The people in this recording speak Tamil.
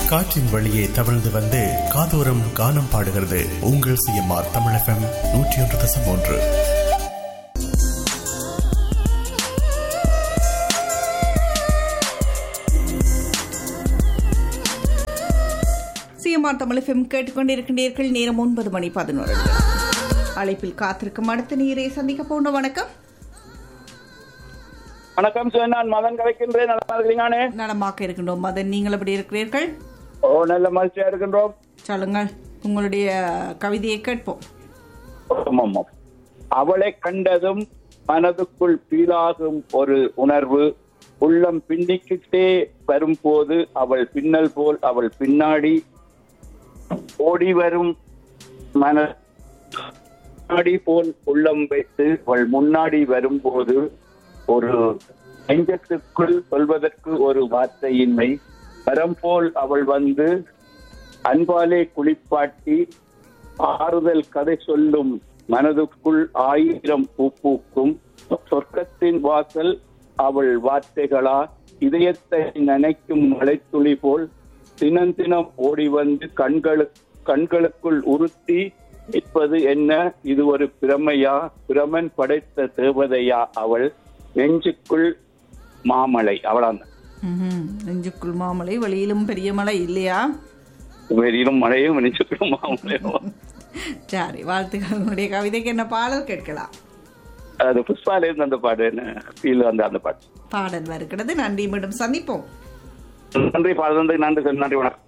காற்றின் வழியே தவழ்ந்து வந்து காதோரம் கானம் பாடுகிறது உங்கள் சிஎம்ஆர் தமிழ் எஃப்எம் நூற்றி ஒன்று தசம் ஒன்று சிஎம்ஆர் தமிழ் எஃப்எம் கேட்டுக்கொண்டிருக்கின்றீர்கள் நேரம் ஒன்பது மணி பதினோரு அழைப்பில் காத்திருக்கும் அடுத்த நீரை சந்திக்க போன வணக்கம் வணக்கம் சார் நான் மதன் கலைக்கின்றேன் நல்லா இருக்கிறீங்கண்ணே நலமாக இருக்கின்றோம் மதன் நீங்கள் எப்படி இருக்கிறீர்கள் ஓ நல்ல மகிழ்ச்சியா இருக்கின்றோம் சொல்லுங்கள் உங்களுடைய கவிதையை கேட்போம் ஆமாம், ஆமாம். அவளை கண்டதும் மனதுக்குள் பீலாகும் ஒரு உணர்வு உள்ளம் பின்னிக்கிட்டே வரும்போது அவள் பின்னல் போல் அவள் பின்னாடி ஓடி வரும் மன முன்னாடி போல் உள்ளம் வைத்து அவள் முன்னாடி வரும்போது ஒரு நெஞ்சத்துக்குள் சொல்வதற்கு ஒரு வார்த்தையின்மை வரம் போல் அவள் வந்து அன்பாலே குளிப்பாட்டி ஆறுதல் கதை சொல்லும் மனதுக்குள் ஆயிரம் பூ பூக்கும் சொர்க்கத்தின் வாசல் அவள் வார்த்தைகளா இதயத்தை நினைக்கும் மலைத்துளி போல் தினம் தினம் ஓடி வந்து கண்களு கண்களுக்குள் உறுத்தி நிற்பது என்ன இது ஒரு பிரமையா பிரமன் படைத்த தேவதையா அவள் நெஞ்சுக்குள் மாமலை அவளான் ம்ஹும். நெஞ்சுக்குள் மாமலை வெளியிலும் பெரிய மலை இல்லையா வெறியிலும் மழையும் நெஞ்சுக்குள் மாமலையும் சரி வாழ்த்துக்கள் உங்களுடைய கவிதைக்கு என்ன பாடல் கேட்கலாம் அது புஷ்பால இருந்து அந்த பாடு என்ன ஃபீல் வந்து அந்த பாட்டு பாடல் வருகிறது நன்றி மீண்டும் சந்திப்போம் நன்றி பாடுறது நன்றி சார் நன்றி வணக்கம்